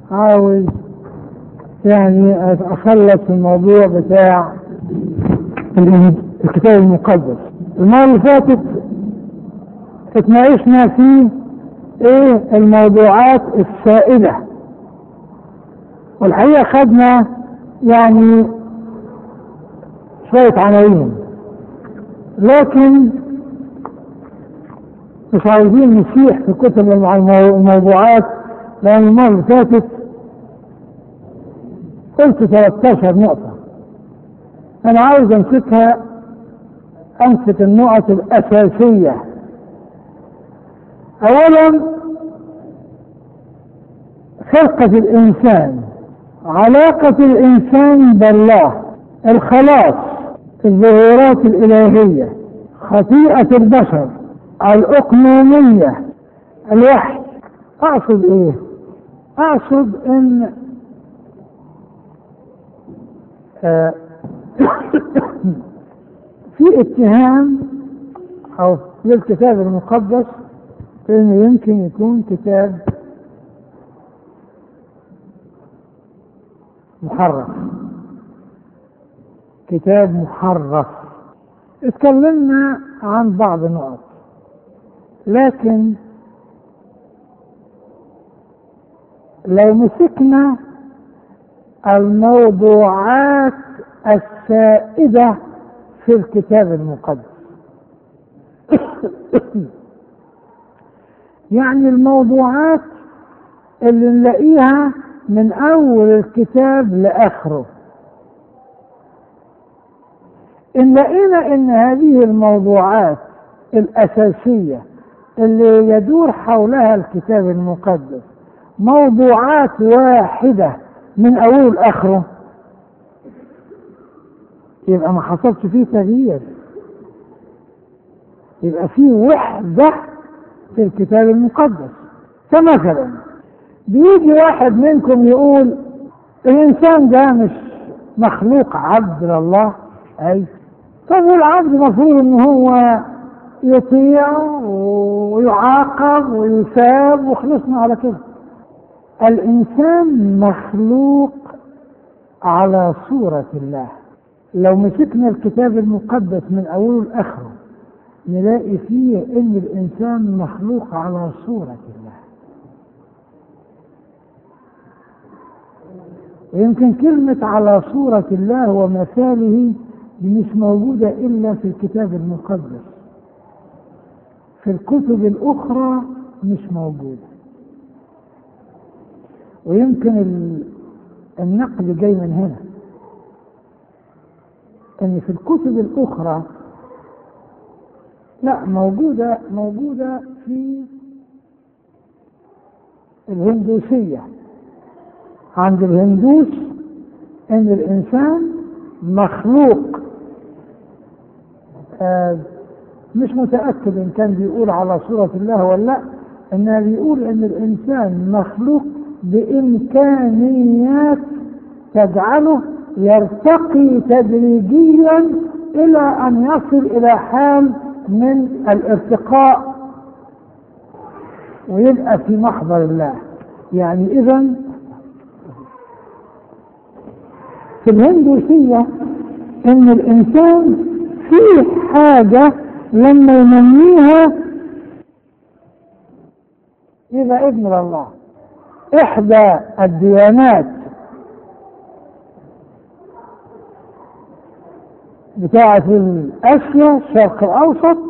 عاوز يعني أخلص الموضوع بتاع الكتاب المقدس المرة اللي فاتت اتناقشنا في ايه الموضوعات السائدة والحقيقة خدنا يعني شوية عناوين لكن مش عاوزين نسيح في كتب الموضوعات لأن المرة اللي فاتت قلت 13 نقطة أنا عاوز أمسكها أمسك النقط الأساسية أولا خلقة الإنسان علاقة الإنسان بالله الخلاص الظهورات الإلهية خطيئة البشر الأقنومية الوحي أقصد إيه؟ أقصد إن آه في اتهام أو في الكتاب المقدس إنه يمكن يكون كتاب محرف كتاب محرف اتكلمنا عن بعض النقط لكن لو مسكنا الموضوعات السائدة في الكتاب المقدس يعني الموضوعات اللي نلاقيها من أول الكتاب لآخره إن لقينا إن هذه الموضوعات الأساسية اللي يدور حولها الكتاب المقدس موضوعات واحدة من أوله لآخره يبقى ما حصلش فيه تغيير يبقى فيه وحدة في الكتاب المقدس فمثلا بيجي واحد منكم يقول الإنسان ده مش مخلوق عبد لله أي طب العبد مفروض إن هو يطيع ويعاقب ويثاب وخلصنا على كده الإنسان مخلوق على صورة الله لو مسكنا الكتاب المقدس من أوله لآخره نلاقي فيه إن الإنسان مخلوق على صورة الله ويمكن كلمة على صورة الله ومثاله دي مش موجودة إلا في الكتاب المقدس في الكتب الأخرى مش موجودة ويمكن النقل جاي من هنا ان في الكتب الاخرى لا موجودة موجودة في الهندوسية عند الهندوس ان الانسان مخلوق آه مش متأكد ان كان بيقول على صورة الله ولا لا انه بيقول ان الانسان مخلوق بامكانيات تجعله يرتقي تدريجيا الى ان يصل الى حال من الارتقاء ويبقى في محضر الله يعني اذا في الهندوسية ان الانسان فيه حاجة لما ينميها يبقى ابن الله احدى الديانات بتاعة اسيا الشرق الاوسط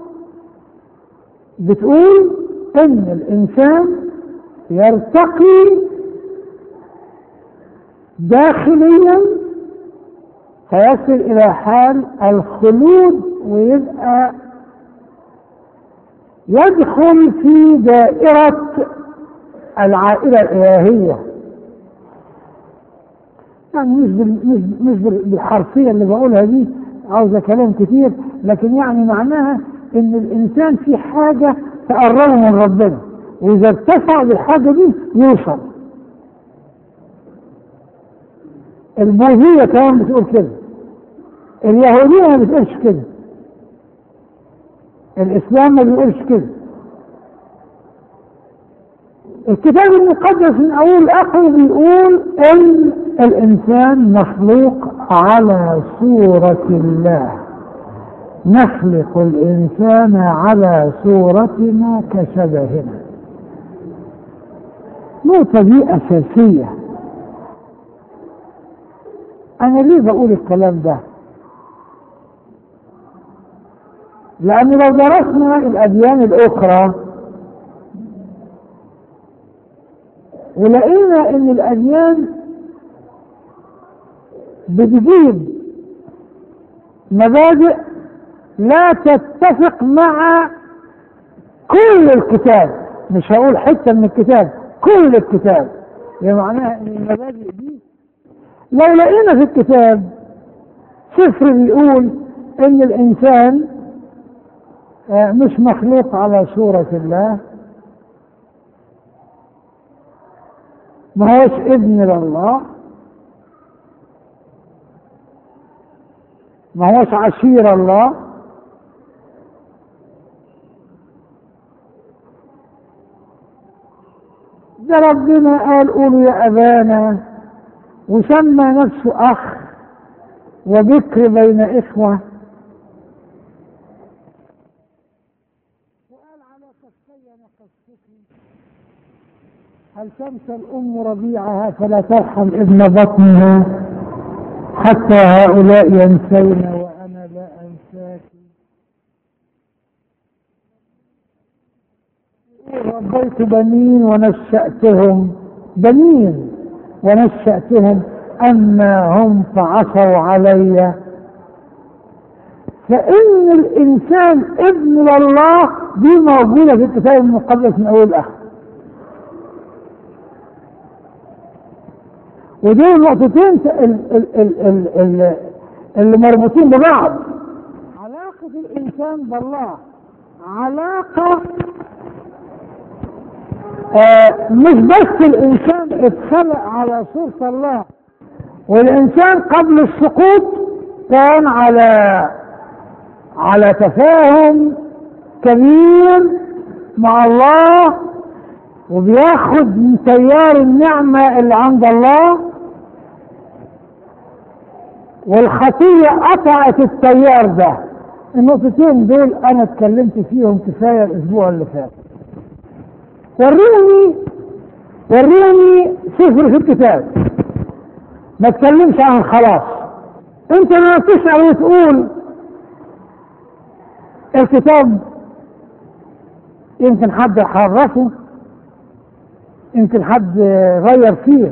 بتقول ان الانسان يرتقي داخليا فيصل الى حال الخلود ويبقى يدخل في دائرة العائلة الإلهية يعني مش بال مش مش بالحرفية اللي بقولها دي عاوزة كلام كتير لكن يعني معناها إن الإنسان في حاجة تقربه من ربنا وإذا ارتفع بالحاجة دي يوصل البوذية كمان بتقول كده اليهودية ما بتقولش كده الإسلام ما بيقولش كده الكتاب المقدس من أول لآخره بيقول إن الإنسان مخلوق على صورة الله نخلق الإنسان على صورتنا كشبهنا النقطة دي أساسية أنا ليه بقول الكلام ده؟ لأن لو درسنا الأديان الأخرى ولقينا إن الأديان بتجيب مبادئ لا تتفق مع كل الكتاب مش هقول حتة من الكتاب كل الكتاب يعني معناها ان المبادئ دي لو لقينا في الكتاب سفر بيقول ان الانسان آه، مش مخلوق على صورة الله ما هوش ابن لله ما هوش عشير الله ده ربنا قال قولوا يا أبانا وسمى نفسه أخ وبكر بين إخوة وقال على كفي نقصتي هل تنسى الأم رضيعها فلا ترحم ابن بطنها حتى هؤلاء ينسون وأنا لا أنساك ربيت بنين ونشأتهم بنين ونشأتهم أما هم فعصوا علي فإن الإنسان ابن لله دي موجودة في الكتاب المقدس من أول لآخر ودول النقطتين ال- ال- ال- ال- ال- اللي مربوطين ببعض علاقة الإنسان بالله علاقة آه مش بس الإنسان اتخلق على صورة الله والإنسان قبل السقوط كان على على تفاهم كبير مع الله وبياخد من تيار النعمة اللي عند الله والخطية قطعت التيار ده النقطتين دول أنا اتكلمت فيهم كفاية الأسبوع اللي فات وريني وريني سفر في الكتاب ما تكلمش عن الخلاص انت ما تسأل وتقول الكتاب يمكن حد حرفه يمكن حد غير فيه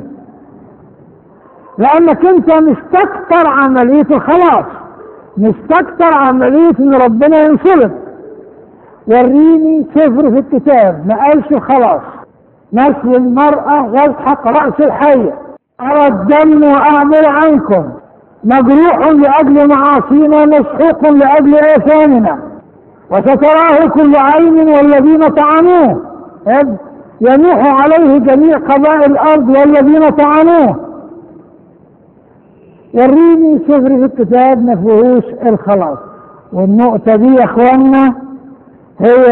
لانك انت مستكتر عملية الخلاص مستكتر عملية ان ربنا ينصرف وريني سفر في الكتاب ما قالش الخلاص نسل المرأة يسحق رأس الحية أرى الدم وأعمل عنكم مجروح لأجل معاصينا مسحوق لأجل آثامنا وستراه كل عين والذين طعنوه إذ ينوح عليه جميع قبائل الأرض والذين طعنوه وريني سفر في الكتاب ما فيهوش الخلاص والنقطة دي يا اخوانا هي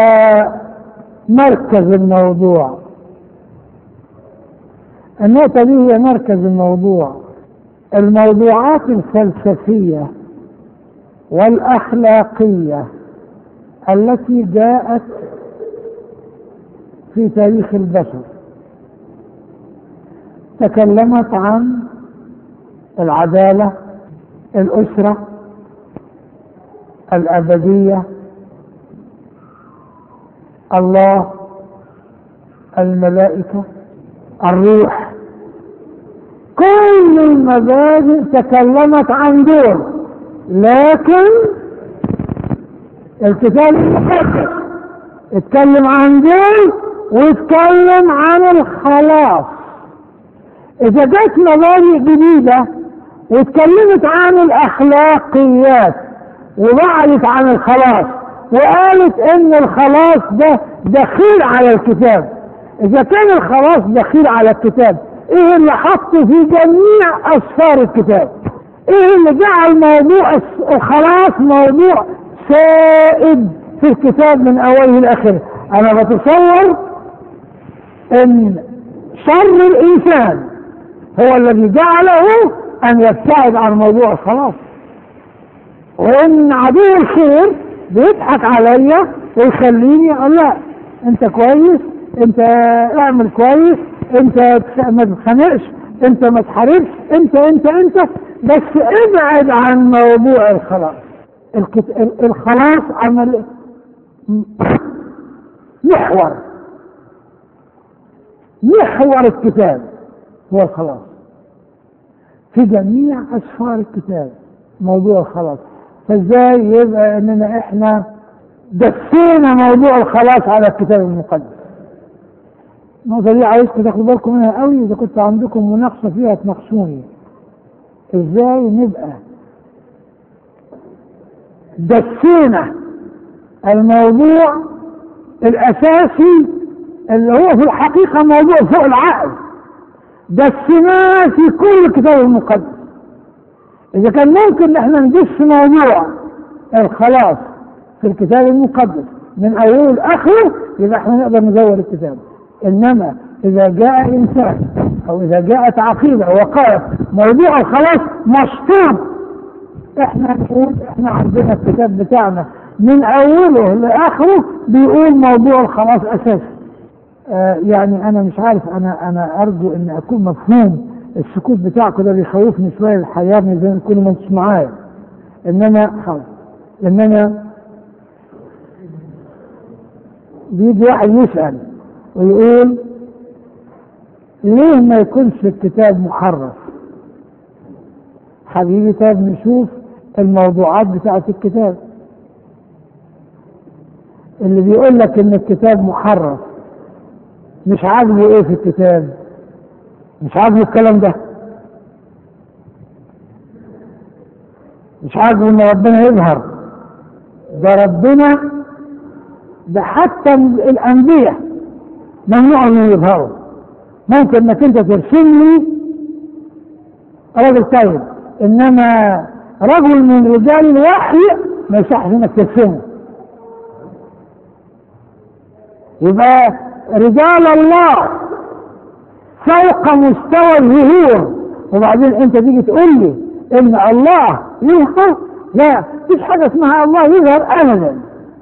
مركز الموضوع النقطة دي هي مركز الموضوع الموضوعات الفلسفية والأخلاقية التي جاءت في تاريخ البشر تكلمت عن العدالة الأسرة الأبدية الله الملائكة الروح كل المبادئ تكلمت عن دول لكن الكتاب المقدس اتكلم عن دول واتكلم عن الخلاص اذا جت مبادئ جديدة واتكلمت عن الاخلاقيات وبعدت عن الخلاص وقالت ان الخلاص ده دخيل على الكتاب اذا كان الخلاص دخيل على الكتاب ايه اللي حطه في جميع اسفار الكتاب ايه اللي جعل موضوع الخلاص موضوع سائد في الكتاب من اوله لاخره انا بتصور ان شر الانسان هو الذي جعله ان يبتعد عن موضوع الخلاص وان عدو الخير بيضحك عليا ويخليني اقول لا انت كويس انت اعمل كويس انت ما تتخانقش انت ما تحاربش انت انت انت بس ابعد عن موضوع الخلاص الكت... الخلاص عمل محور محور الكتاب هو الخلاص في جميع أسفار الكتاب موضوع الخلاص فازاي يبقى اننا احنا دسينا موضوع الخلاص على الكتاب المقدس النقطة دي عايزكم تاخدوا بالكم منها قوي إذا كنت عندكم مناقشة فيها تناقشوني إزاي نبقى دسينا الموضوع الأساسي اللي هو في الحقيقة موضوع فوق العقل دسناه في كل الكتاب المقدس إذا كان ممكن إن احنا ندس موضوع الخلاص في الكتاب المقدس من أوله لآخره يبقى احنا نقدر نزور الكتاب إنما إذا جاء إنسان أو إذا جاءت عقيدة وقالت موضوع الخلاص مشطوب احنا نقول احنا عندنا الكتاب بتاعنا من أوله لآخره بيقول موضوع الخلاص أساسي آه يعني أنا مش عارف أنا أنا أرجو إن أكون مفهوم السكوت بتاعكم ده بيخوفني شوية الحياة زي ما تكونوا ما انتش معايا إنما خلاص إنما بيجي واحد يسأل ويقول ليه ما يكونش الكتاب محرف حبيبي طيب نشوف الموضوعات بتاعت الكتاب اللي بيقول لك ان الكتاب محرف مش عاجبه ايه في الكتاب مش عاجبه الكلام ده مش عاجبه ان ربنا يظهر ده ربنا ده حتى الانبياء ممنوع انهم يظهروا ممكن انك انت ترسم لي راجل طيب انما رجل من رجال الوحي ما يصحش انك ترسمه يبقى رجال الله فوق مستوى الظهور وبعدين انت تيجي تقول لي ان الله يظهر لا مفيش حاجه اسمها الله يظهر ابدا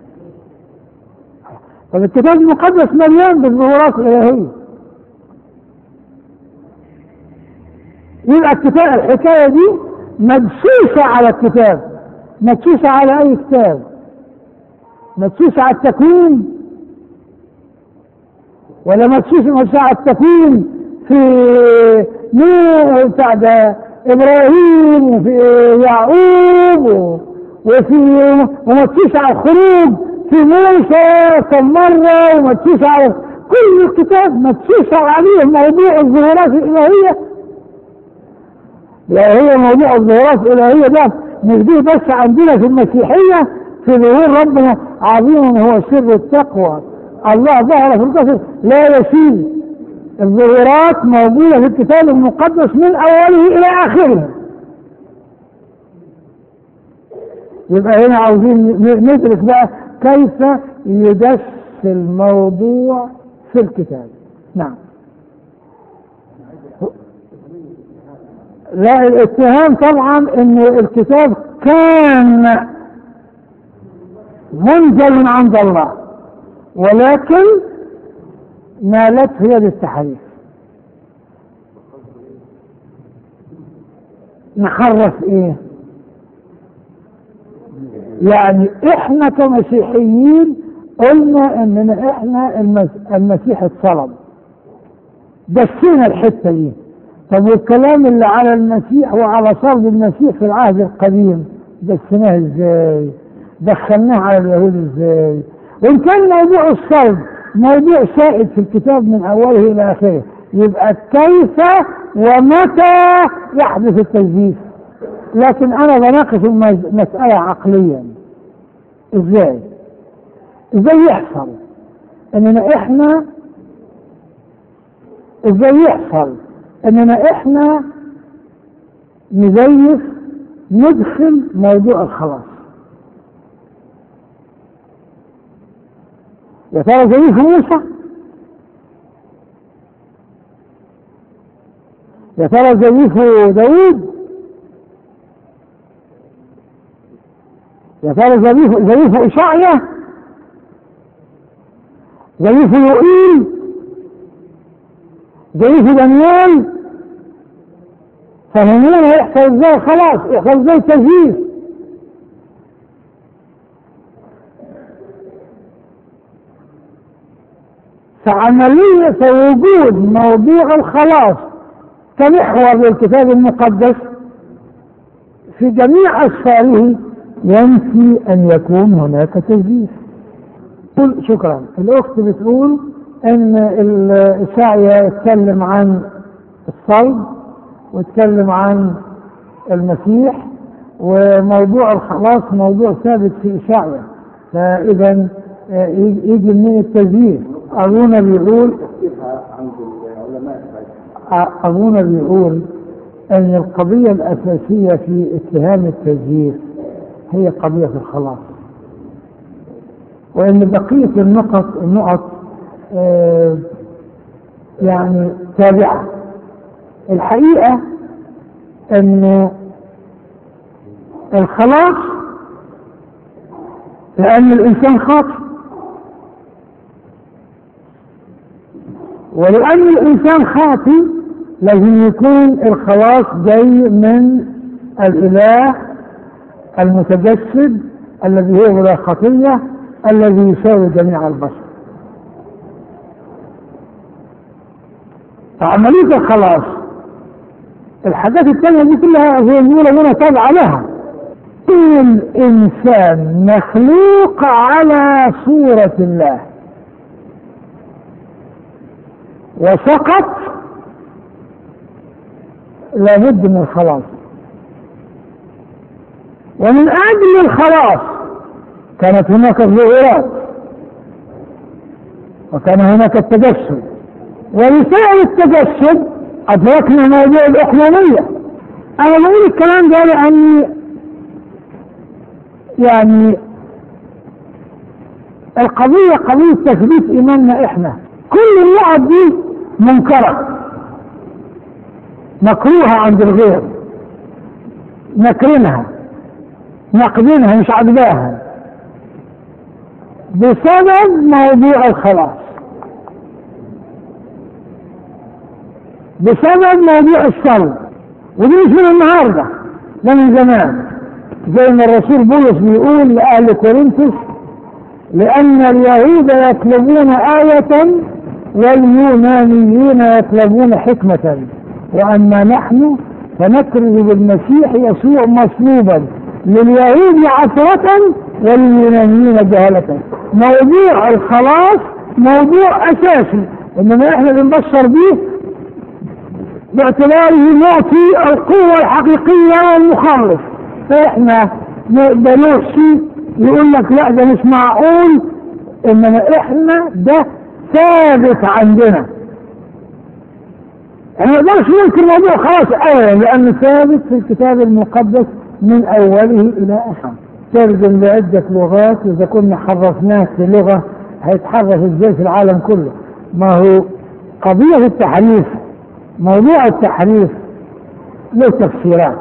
طب الكتاب المقدس مليان بالظهورات الالهيه يبقى الكتاب الحكايه دي مدسوسه على الكتاب مدسوسه على اي كتاب مدسوسه على التكوين ولا مدسوسه مدسوسه على التكوين في نوح بتاع ده ابراهيم وفي يعقوب وفي ومدسوسه على الخروج في موسى كم مرة ومدسوسة على كل الكتاب مدسوسة عليه موضوع الظهورات الإلهية لا هي موضوع الظهورات الإلهية ده مش دي بس عندنا في المسيحية في ظهور ربنا عظيم هو سر التقوى الله ظهر في القصر لا يشيل الظهورات موجودة في الكتاب المقدس من أوله إلى آخره يبقى هنا عاوزين ندرك بقى كيف يدس الموضوع في الكتاب نعم لا الاتهام طبعا ان الكتاب كان منزل عند الله ولكن نالته يد التحريف نحرف ايه يعني احنا كمسيحيين قلنا اننا احنا المسيح اتصلب دسينا الحته دي طب والكلام اللي على المسيح وعلى صلب المسيح في العهد القديم دسناه ازاي دخلناه على اليهود ازاي وان كان موضوع الصلب موضوع سائد في الكتاب من اوله الى اخره يبقى كيف ومتى يحدث التجديد لكن انا بناقش المسألة عقليا ازاي ازاي يحصل اننا احنا ازاي يحصل اننا احنا نزيف ندخل موضوع الخلاص يا ترى زيف موسى يا ترى زيفوا داوود يا ترى زيفوا زيفوا إشعيا زيفوا يوئيل زيفوا دانيال فهمونا يحصل ازاي خلاص يحصل ازاي تزييف فعملية وجود موضوع الخلاص كمحور للكتاب المقدس في جميع أسفاره ينفي أن يكون هناك تزييف قل شكرا الأخت بتقول أن الشاعية يتكلم عن الصلب ويتكلم عن المسيح وموضوع الخلاص موضوع ثابت في إشاعية فإذا يجي من التزييف أبونا بيقول أبونا بيقول أن القضية الأساسية في اتهام التزييف هي قضية الخلاص وأن بقية النقط النقط آه يعني تابعة الحقيقة أن الخلاص لأن الإنسان خاطئ ولأن الإنسان خاطئ لازم يكون الخلاص جاي من الإله المتجسد الذي هو بلا خطية الذي يساوي جميع البشر فعملية الخلاص الحاجات التانية دي كلها زي ما بيقولوا هنا تابعة لها الإنسان مخلوق على صورة الله وسقط لابد من الخلاص ومن أجل الخلاص كانت هناك الظهورات وكان هناك التجسد ولسبب التجسد أدركنا موضوع الإقليمية أنا بقول الكلام ده لأني يعني القضية قضية تثبيت إيماننا إحنا كل النقط دي منكرة مكروهة عند الغير نكرمها نقدمها مش عجباها بسبب موضوع الخلاص بسبب موضوع الصلب ودي مش من النهارده ده من زمان زي ما الرسول بولس بيقول لأهل كورنثوس لأن اليهود يطلبون آية واليونانيين يطلبون حكمة وأما نحن فنكرز بالمسيح يسوع مصلوبا لليهود عثرة ولليونانيين جهلة موضوع الخلاص موضوع أساسي إنما إحنا بنبشر به باعتباره معطي القوة الحقيقية والمخلص فإحنا نقدروش يقول لك لا ده مش معقول إنما إحنا ده ثابت عندنا احنا ما نقدرش ننكر الموضوع خلاص ابدا لانه ثابت في الكتاب المقدس من اوله الى اخره ترجم بعدة لغات اذا كنا حرفناه في لغة هيتحرف ازاي في العالم كله ما هو قضية التحريف موضوع التحريف له تفسيرات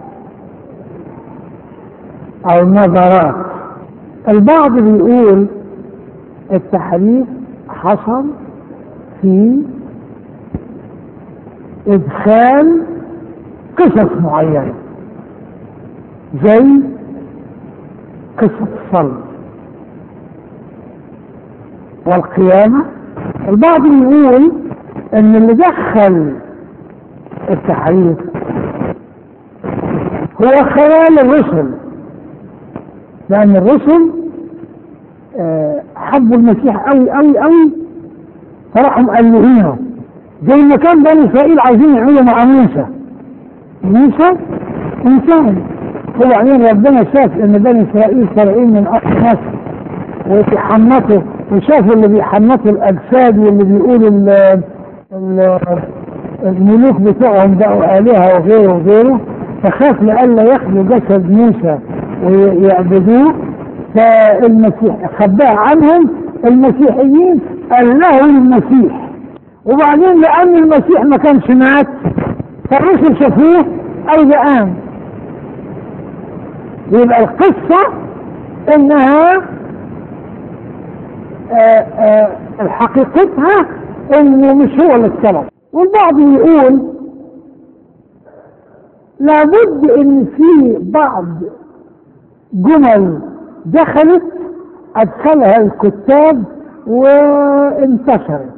او نظرات البعض بيقول التحريف حصل في ادخال قصص معينة زي قصة الصلب والقيامة البعض يقول ان اللي دخل التحريف هو خيال الرسل لان الرسل آه، حبوا المسيح قوي قوي قوي فراحوا مؤلهينه زي ما كان بني اسرائيل عايزين يعملوا مع موسى موسى انسان هو بعدين ربنا شاف ان بني اسرائيل طالعين من ارض مصر ويتحنطوا وشافوا اللي بيحنطوا الاجساد واللي بيقولوا ال- ال- الملوك بتوعهم بقوا الهه وغيره وغيره فخاف لئلا ياخدوا جسد موسى ويعبدوه فالمسيح خباه عنهم المسيحيين قال له المسيح وبعدين لان المسيح ما كانش مات فالرسل شافوه أو قام يبقى القصة إنها آآ آآ حقيقتها إنه مش هو اللي السبب والبعض يقول لابد إن في بعض جمل دخلت أدخلها الكتاب وانتشرت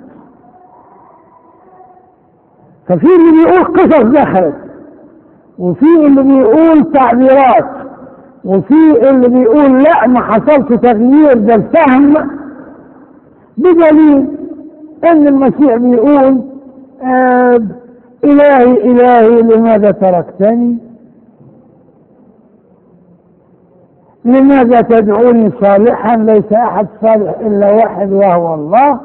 ففي اللي بيقول قصص دخلت وفي اللي بيقول تعبيرات وفي اللي بيقول لا ما حصلش تغيير ده الفهم بدليل ان المسيح بيقول آه الهي الهي لماذا تركتني لماذا تدعوني صالحا ليس احد صالح الا واحد وهو الله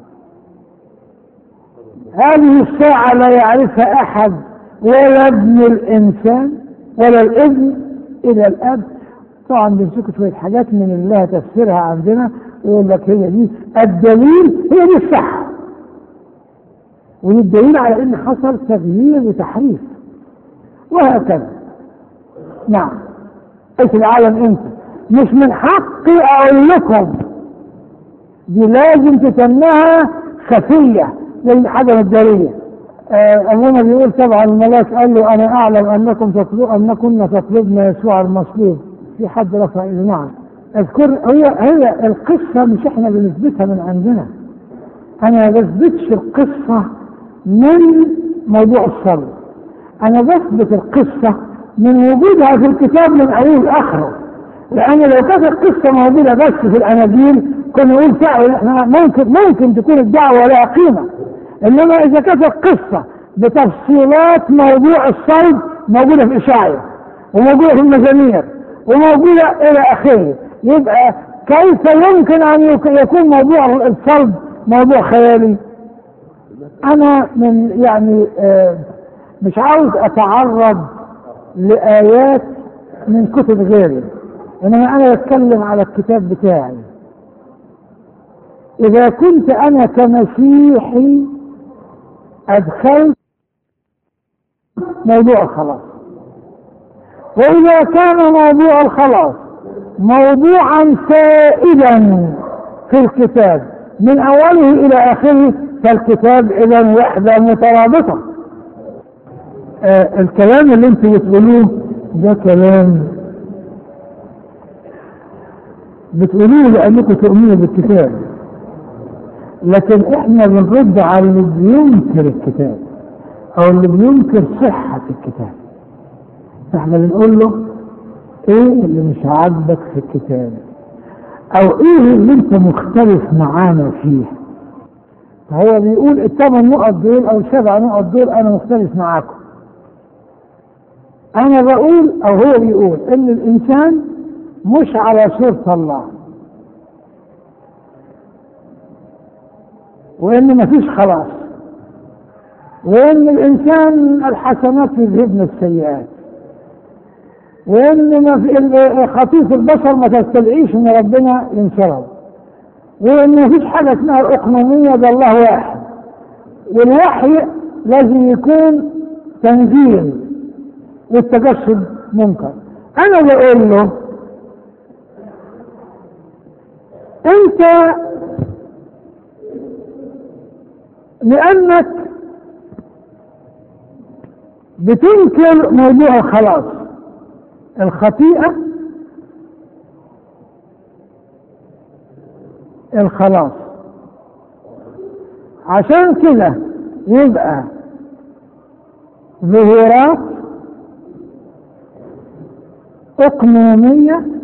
هذه الساعة لا يعرفها احد ولا ابن الانسان ولا الابن الى الاب طبعا بيمسكوا شوية حاجات من الله تفسيرها عندنا ويقول لك هي دي الدليل هي دي الصح ودي الدليل على ان حصل تغيير وتحريف وهكذا نعم ايش العالم انت مش من حقي اقول لكم دي لازم تتنها خفية زي حاجة مدارية آه ابونا بيقول طبعا الملاك قال له انا اعلم انكم تطلب انكن تطلبن يسوع المصلوب في حد رفع ايده نعم اذكر هي هي القصة مش احنا بنثبتها من عندنا انا ما بثبتش القصة من موضوع الصبر انا بثبت القصة من وجودها في الكتاب من اوله لاخره لان لو كانت القصة موجودة بس في الاناجيل كنا نقول فعلا احنا ممكن ممكن تكون الدعوة لها قيمة انما اذا كانت القصة بتفصيلات موضوع الصلب موجودة في اشعيا وموجودة في المزامير وموجودة الى اخره يبقى كيف يمكن ان يكون موضوع الصلب موضوع خيالي انا من يعني آه مش عاوز اتعرض لايات من كتب غيري انما انا بتكلم على الكتاب بتاعي اذا كنت انا كمسيحي ادخلت موضوع الخلاص واذا كان موضوع الخلاص موضوعا سائدا في الكتاب من اوله الى اخره فالكتاب اذا وحده مترابطه آه الكلام اللي انتوا بتقولوه ده كلام بتقولوه لانكم تؤمنوا بالكتاب لكن احنا بنرد على اللي بينكر الكتاب او اللي بينكر صحة الكتاب احنا بنقول له ايه اللي مش عاجبك في الكتاب او ايه اللي انت مختلف معانا فيه هو بيقول الثمان نقط دول او السبع نقط دول انا مختلف معاكم انا بقول او هو بيقول ان الانسان مش على صورة الله وان مفيش خلاص وان الانسان الحسنات يذهبن السيئات وان ما في خطيف البشر ما تستدعيش ان ربنا ينصره وان مفيش حاجه اسمها الاقنوميه ده الله واحد والوحي لازم يكون تنزيل والتجسد منكر انا بقول له انت لانك بتنكر موضوع الخلاص الخطيئة الخلاص عشان كده يبقى ظهورات اقنومية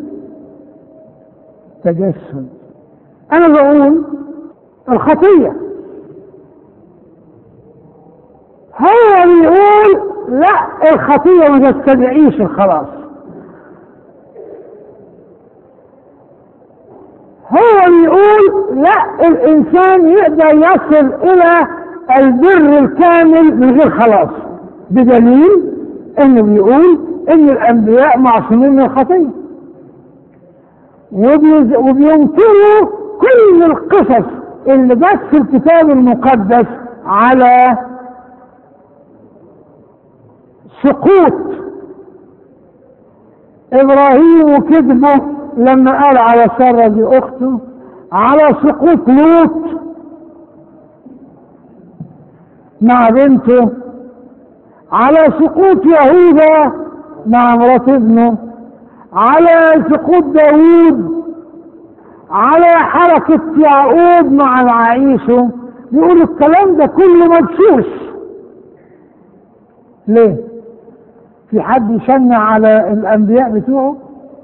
تجسد انا بقول الخطية هو بيقول لا الخطية ما تستدعيش الخلاص هو بيقول لا الانسان يقدر يصل الى البر الكامل من غير خلاص بدليل انه بيقول ان الانبياء معصومين من الخطيه وبينكروا كل القصص اللي جت في الكتاب المقدس على سقوط ابراهيم وكذبه لما قال على سارة دي اخته على سقوط لوط مع بنته على سقوط يهوذا مع مرات ابنه على سقوط داوود على حركة يعقوب مع العائشة يقول الكلام ده كله مدسوس ليه؟ في حد يشنع على الأنبياء بتوعه؟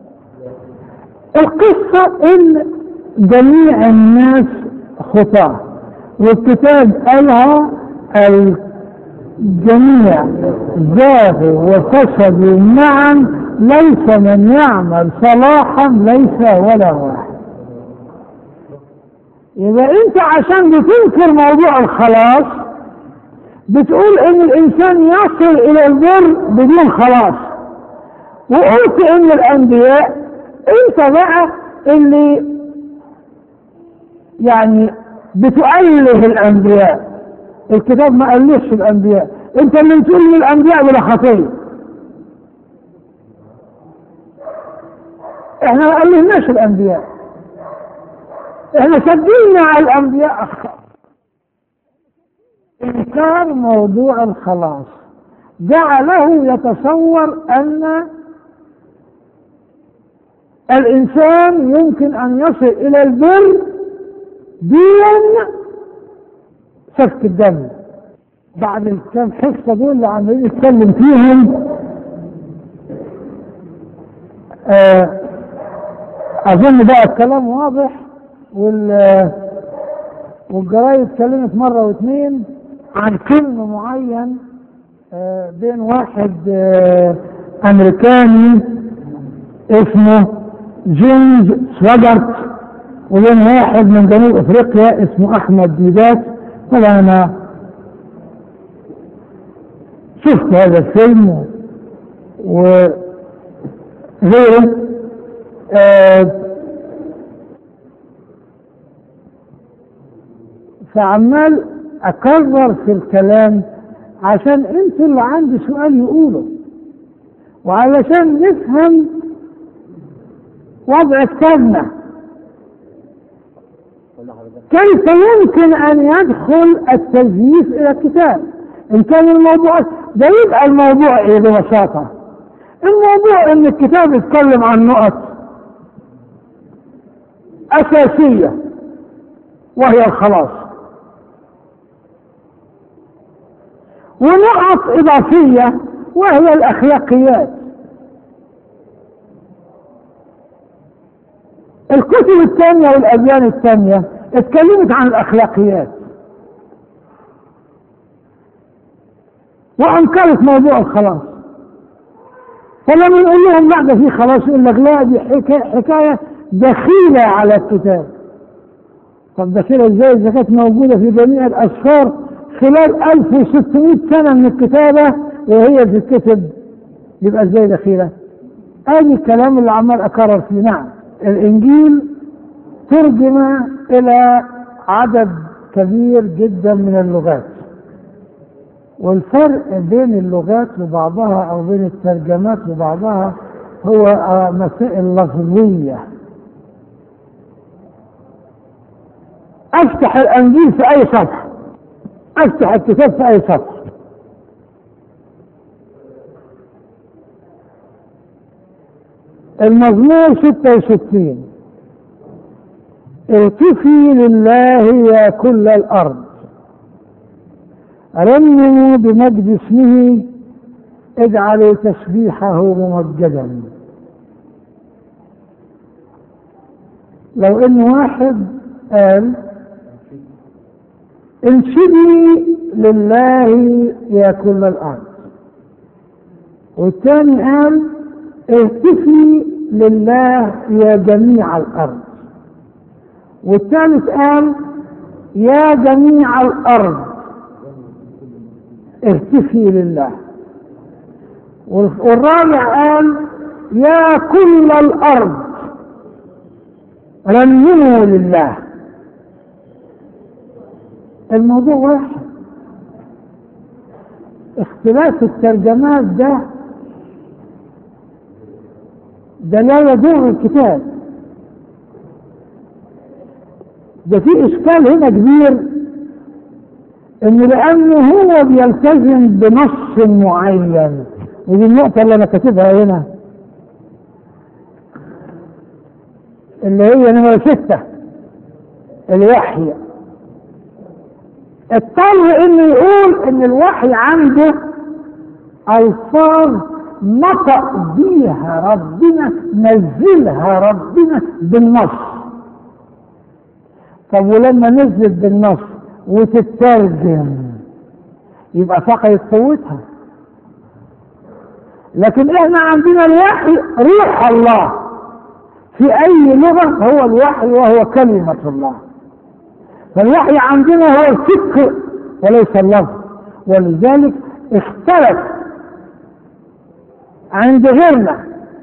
القصة إن جميع الناس خطاة والكتاب قالها الجميع زاغوا وفسدوا معا ليس من يعمل صلاحا ليس ولا واحد يبقى انت عشان بتنكر موضوع الخلاص بتقول ان الانسان يصل الى البر بدون خلاص وقلت ان الانبياء انت بقى اللي يعني بتؤله الانبياء الكتاب ما ألفش الانبياء انت اللي بتقول ان الانبياء بلا خطيه احنا ما ألهناش الانبياء احنا سجلنا على الانبياء اخطاء انكار موضوع الخلاص جعله يتصور ان الانسان يمكن ان يصل الى البر دون سفك الدم بعد الكام حصه دول اللي عمالين نتكلم فيهم آه اظن بقى الكلام واضح وال والجرايد اتكلمت مره واثنين عن فيلم معين آه بين واحد آه امريكاني اسمه جيمس سواجرت وبين واحد من جنوب افريقيا اسمه احمد ديدات طبعا انا شفت هذا الفيلم وغيره آه فعمال اكرر في الكلام عشان انتوا اللي عندي سؤال يقوله وعلشان نفهم وضع كتابنا كيف يمكن ان يدخل التزييف الى الكتاب ان كان الموضوع ده يبقى الموضوع ايه ببساطة الموضوع ان الكتاب يتكلم عن نقط اساسية وهي الخلاص ونقط اضافية وهي الاخلاقيات الكتب الثانية والأديان الثانية اتكلمت عن الأخلاقيات وأنكرت موضوع الخلاص فلما نقول لهم لا ده في خلاص يقول لك لا دي حكاية, حكاية دخيلة على الكتاب طب دخيلة ازاي إذا كانت موجودة في جميع الأسفار خلال 1600 سنة من الكتابة وهي بتتكتب يبقى ازاي دخيلة؟ ادي الكلام اللي عمال اكرر فيه نعم الانجيل ترجم الى عدد كبير جدا من اللغات والفرق بين اللغات وبعضها او بين الترجمات وبعضها هو مسائل لفظية افتح الانجيل في اي صفحة افتح الكتاب في اي صفحة المزمور 66 ارتفي لله يا كل الارض رنموا بمجد اسمه اجعلوا تسبيحه ممجدا لو ان واحد قال انشدي لله يا كل الارض والثاني قال اهتفي لله يا جميع الارض والثالث قال يا جميع الارض اهتفي لله والرابع قال يا كل الارض رنموا لله الموضوع واحد اختلاف الترجمات ده ده لا يضر الكتاب ده في اشكال هنا كبير ان لانه هو بيلتزم بنص معين ودي النقطة اللي انا كاتبها هنا اللي هي نمرة ستة الوحي اضطر انه يقول ان الوحي عنده الفاظ نطق بيها ربنا نزلها ربنا بالنص طب ولما نزلت بالنص وتترجم يبقى فقدت قوتها لكن احنا عندنا الوحي روح الله في اي لغة هو الوحي وهو كلمة الله فالوحي عندنا هو الفكر وليس اللفظ ولذلك اختلف عند غيرنا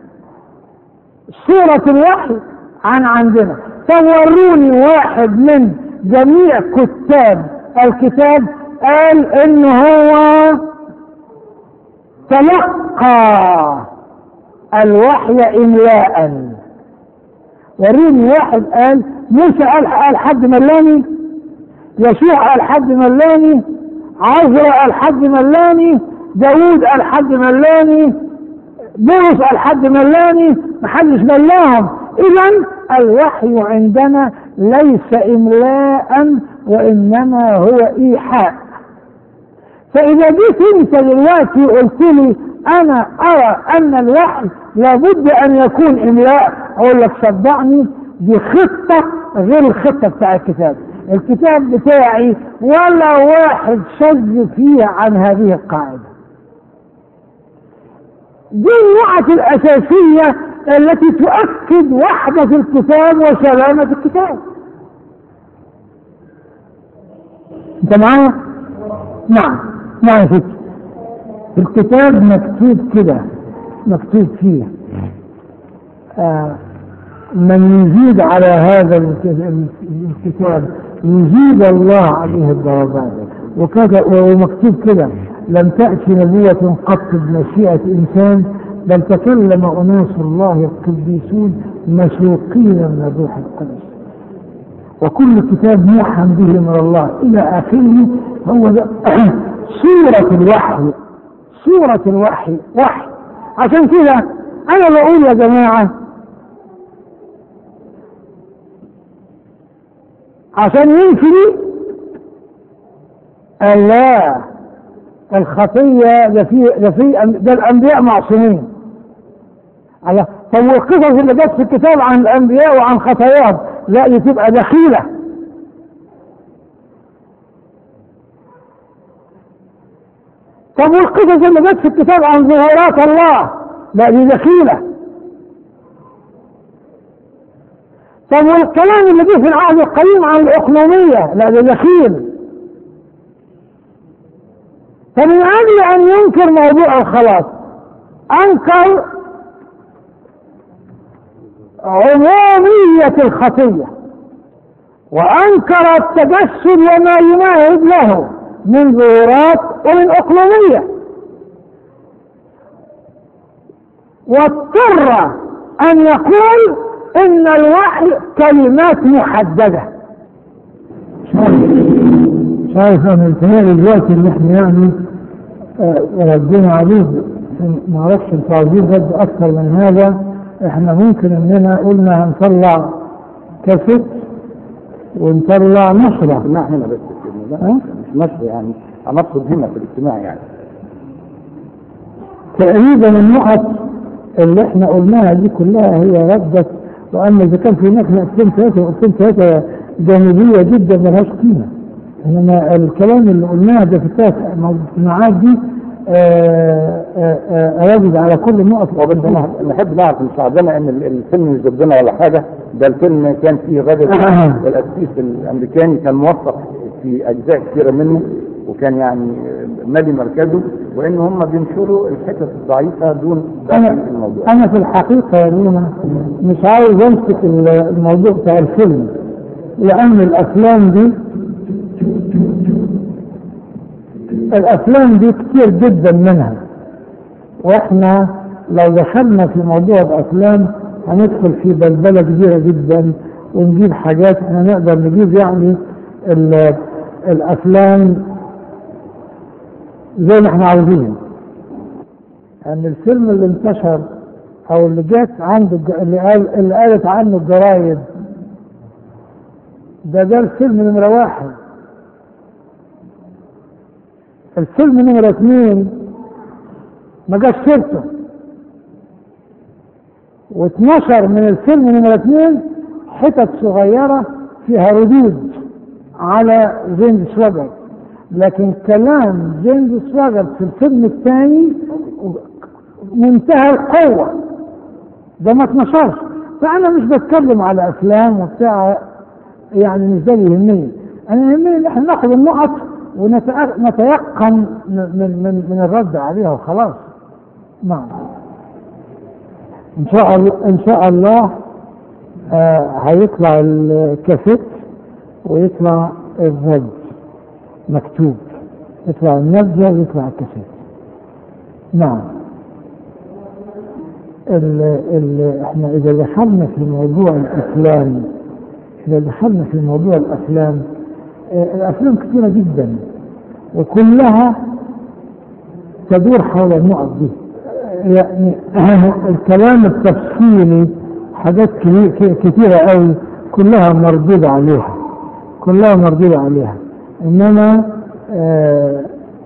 صورة الوحي عن عندنا فوروني واحد من جميع كتاب الكتاب قال ان هو تلقى الوحي املاء وروني واحد قال موسى قال قال حد ملاني يشوع قال حد ملاني عزرا قال حد ملاني داوود قال حد ملاني بولس قال حد ملاني محدش ملاهم اذا الوحي عندنا ليس املاء وانما هو ايحاء فاذا جيت انت دلوقتي قلت لي انا ارى ان الوحي لابد ان يكون املاء اقول لك صدقني دي خطة غير الخطة بتاع الكتاب الكتاب بتاعي ولا واحد شذ فيه عن هذه القاعدة دي النقط الأساسية التي تؤكد وحدة الكتاب وسلامة الكتاب انت معايا؟ نعم نعم يا ستي في الكتاب مكتوب كده مكتوب فيه آه من يزيد على هذا الكتاب يزيد الله عليه الدرجات وكذا ومكتوب كده لم تأتي نبوة قط بمشيئة إنسان بل تكلم أناس الله القديسون مسوقين من الروح القدس وكل كتاب موحى به من الله إلى آخره هو سورة الوحي سورة الوحي وحي عشان كده أنا بقول يا جماعة عشان ينفي لا الخطية ده في ده في ده الأنبياء معصومين الله طب والقصص اللي جت في الكتاب عن الأنبياء وعن خطاياهم لا دي تبقى دخيلة طب والقصص اللي جت في الكتاب عن ظهورات الله لا دي دخيلة طب والكلام اللي جه في العهد القديم عن الأقلومية لا ده دخيل فمن أجل أن ينكر موضوع الخلاص أنكر عمومية الخطية وأنكر التجسد وما يمهد له من ظهورات ومن أقلومية واضطر أن يقول إن الوحي كلمات محددة شايف أنا الكلام دلوقتي اللي احنا يعني ردينا عليه ما اعرفش التعذيب رد أكثر من هذا احنا ممكن اننا قلنا هنطلع كاسيت ونطلع نشرة اجتماع هنا بس كده لا ها؟ مش نشر يعني هنقصد هنا في الاجتماع يعني تقريبا النقط اللي احنا قلناها دي كلها هي ردت واما اذا كان في هناك نقطتين ثلاثه نقطتين ثلاثه جانبيه جدا ملهاش قيمه انما الكلام اللي قلناه ده في الثلاث اجتماعات دي آه، آه، آه، رد على كل النقط وبس انا نحب نعرف مش عندنا ان ال- الفيلم مش ضدنا ولا حاجه ده الفيلم كان فيه غادر الاسيس الامريكاني كان موثق في اجزاء كثيره منه وكان يعني مالي مركزه وان هم بينشروا الحتت الضعيفه دون دخل انا في الموضوع انا في الحقيقه يا نونا مش عاوز امسك ال- الموضوع بتاع الفيلم لان الافلام دي الافلام دي كتير جدا منها واحنا لو دخلنا في موضوع الافلام هندخل في بلبله كبيره جدا ونجيب حاجات احنا نقدر نجيب يعني ال- الافلام زي ما احنا عاوزين ان الفيلم اللي انتشر او اللي جت عنده الج- اللي قال اللي قالت عنه الجرايد ده ده الفيلم نمرة واحد الفيلم نمرة اثنين ما جاش سيرته واتنشر من الفيلم نمرة اثنين حتت صغيرة فيها ردود على جيمس سواجر لكن كلام جيمس سواجر في الفيلم الثاني منتهى القوة ده ما اتنشرش فأنا مش بتكلم على أفلام وبتاع يعني مش ده اللي يهمني أنا يهمني إن احنا ناخد النقط ونتيقن من من من الرد عليها وخلاص نعم ان شاء الله ان شاء الله آه هيطلع الكاسيت ويطلع الرد مكتوب يطلع النبذه ويطلع الكاسيت نعم ال ال احنا اذا دخلنا في موضوع الافلام اذا دخلنا في موضوع الافلام آه الافلام كثيره جدا وكلها تدور حول النقط دي يعني الكلام التفصيلي حاجات كثيرة قوي كلها مردود عليها كلها مردود عليها انما آه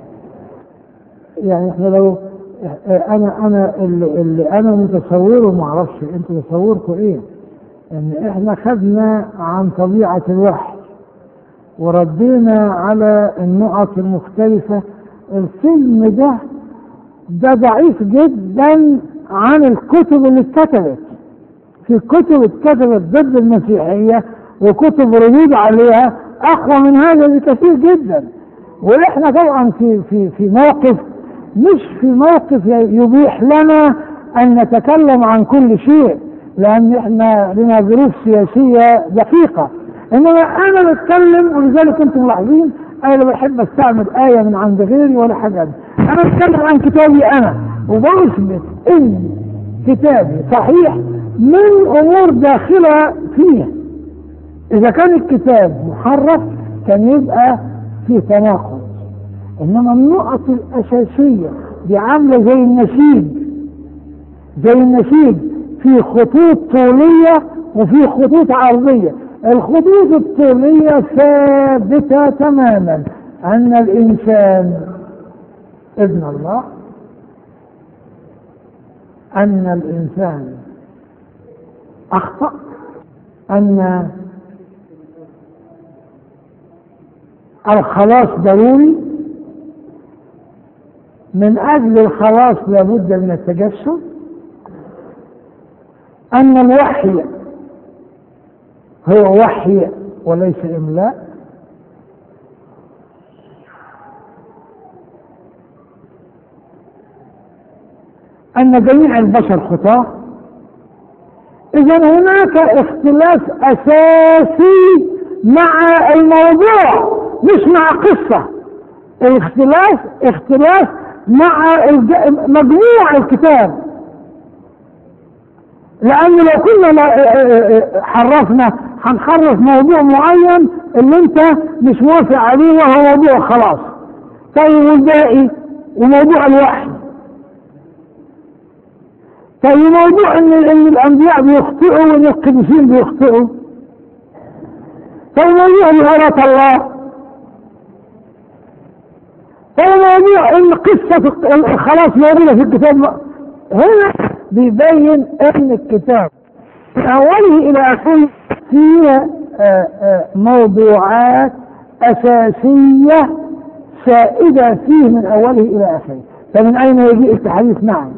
يعني احنا لو انا انا اللي, اللي انا متصوره ما اعرفش انتوا تصوركم ايه ان احنا خدنا عن طبيعة الوحي وردينا على النقط المختلفة الفيلم ده ده ضعيف جدا عن الكتب اللي اتكتبت في كتب اتكتبت ضد المسيحية وكتب ردود عليها أقوى من هذا بكثير جدا وإحنا طبعا في في في موقف مش في موقف يبيح لنا أن نتكلم عن كل شيء لأن إحنا لنا ظروف سياسية دقيقة إنما أنا بتكلم ولذلك أنتم ملاحظين أنا لا بحب أستعمل آية من عند غيري ولا حاجة أنا بتكلم عن كتابي أنا وبثبت إن كتابي صحيح من أمور داخلة فيه إذا كان الكتاب محرف كان يبقى فيه تناقض إنما النقط الأساسية دي عاملة زي النسيج زي النسيج في خطوط طولية وفي خطوط عرضية الخطوط الطولية ثابتة تماما أن الإنسان ابن الله أن الإنسان أخطأ أن الخلاص ضروري من أجل الخلاص لابد من التجسد أن الوحي هو وحي وليس إملاء أن جميع البشر خطاة إذا هناك اختلاف أساسي مع الموضوع مش مع قصة الاختلاف اختلاف مع مجموع الكتاب لأن لو كنا حرفنا هنحرف موضوع معين اللي انت مش موافق عليه وهو موضوع خلاص طيب والباقي وموضوع الوحي طيب موضوع ان ان الانبياء بيخطئوا وان القديسين بيخطئوا طيب موضوع مهارات الله طيب موضوع ان قصة الخلاص موجودة في الكتاب هنا بيبين ان الكتاب من اوله الى اخره فيه موضوعات اساسية سائدة فيه من اوله الى اخره فمن اين يجيء التحديث نعم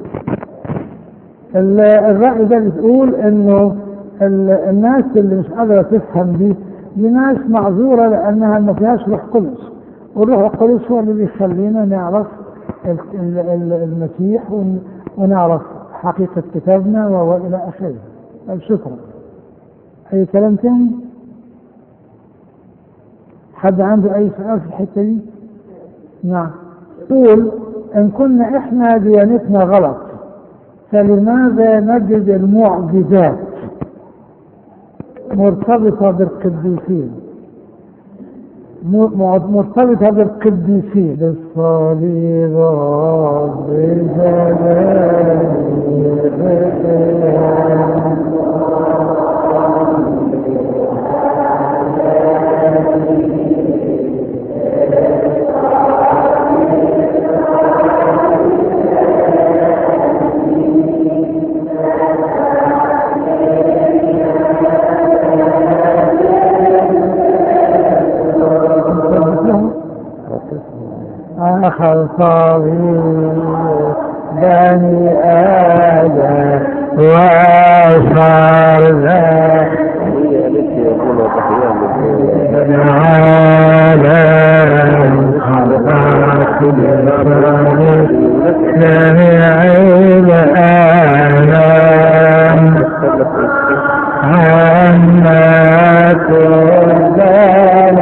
الرأي ده بتقول انه الناس اللي مش قادرة تفهم دي دي ناس معذورة لانها ما فيهاش روح قدس والروح القدس هو اللي بيخلينا نعرف المسيح ونعرف حقيقة كتابنا وإلى آخره طيب شكرا أي كلام تاني حد عنده أي سؤال في الحتة دي نعم تقول إن كنا إحنا ديانتنا غلط فلماذا نجد المعجزات مرتبطة بالقديسين م- مرتبطة بالقديسين بالصليب آخر صغير بني آدم وصار ذا هي قالت لي يقول تحية العالم خلق جميع الآلام عما تنزل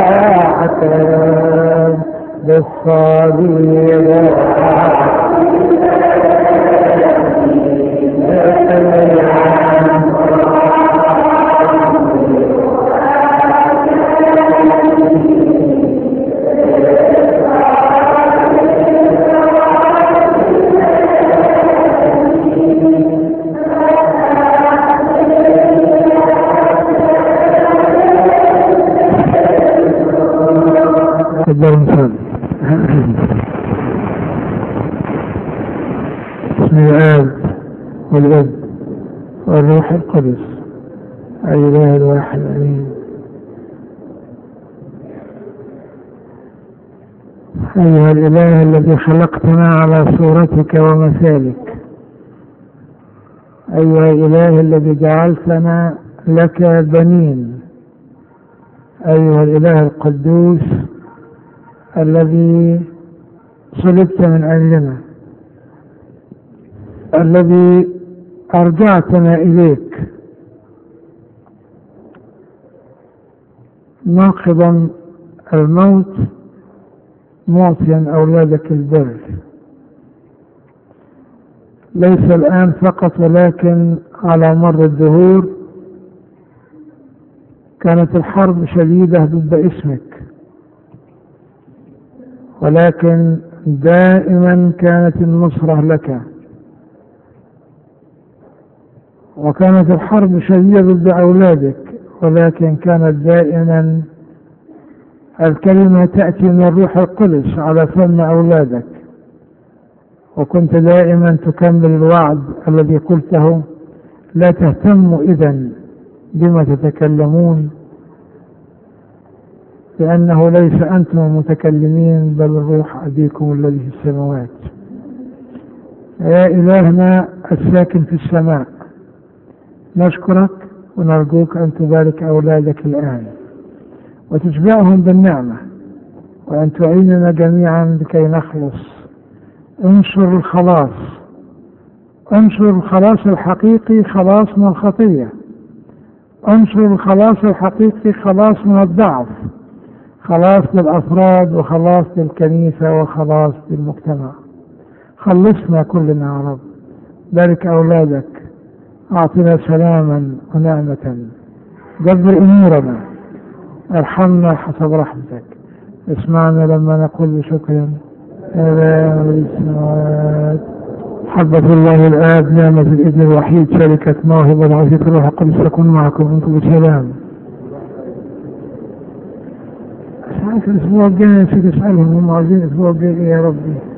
أحسن بالصغير تفضل مثال بسم الآب والابن والروح القدس الإله الواحد آمين أيها الإله الذي خلقتنا على صورتك ومثالك أيها الإله الذي جعلتنا لك بنين أيها الإله القدوس الذي صلبت من أجلنا الذي أرجعتنا إليك ناقضا الموت معطيا أولادك البر ليس الآن فقط ولكن على مر الدهور كانت الحرب شديدة ضد اسمك ولكن دائما كانت النصرة لك وكانت الحرب شديدة ضد أولادك ولكن كانت دائما الكلمة تأتي من الروح القدس على فم أولادك وكنت دائما تكمل الوعد الذي قلته لا تهتموا إذا بما تتكلمون لأنه ليس أنتم المتكلمين بل الروح أبيكم الذي في السماوات يا إلهنا الساكن في السماء نشكرك ونرجوك أن تبارك أولادك الآن وتشبعهم بالنعمة وأن تعيننا جميعا لكي نخلص انشر الخلاص انشر الخلاص الحقيقي خلاص من الخطية انشر الخلاص الحقيقي خلاص من الضعف خلاص للأفراد وخلاص للكنيسة وخلاص للمجتمع خلصنا كلنا يا رب بارك أولادك أعطنا سلاما ونعمة دبر أمورنا ارحمنا حسب رحمتك اسمعنا لما نقول بشكر يا السماوات حبة الله الآب نعمة الابن الوحيد شركة موهبة العزيز الروح القدس تكون معكم انتم بسلام مش عارف الأسبوع الجاي نسيت أسألهم هم عايزين الأسبوع الجاي إيه يا ربي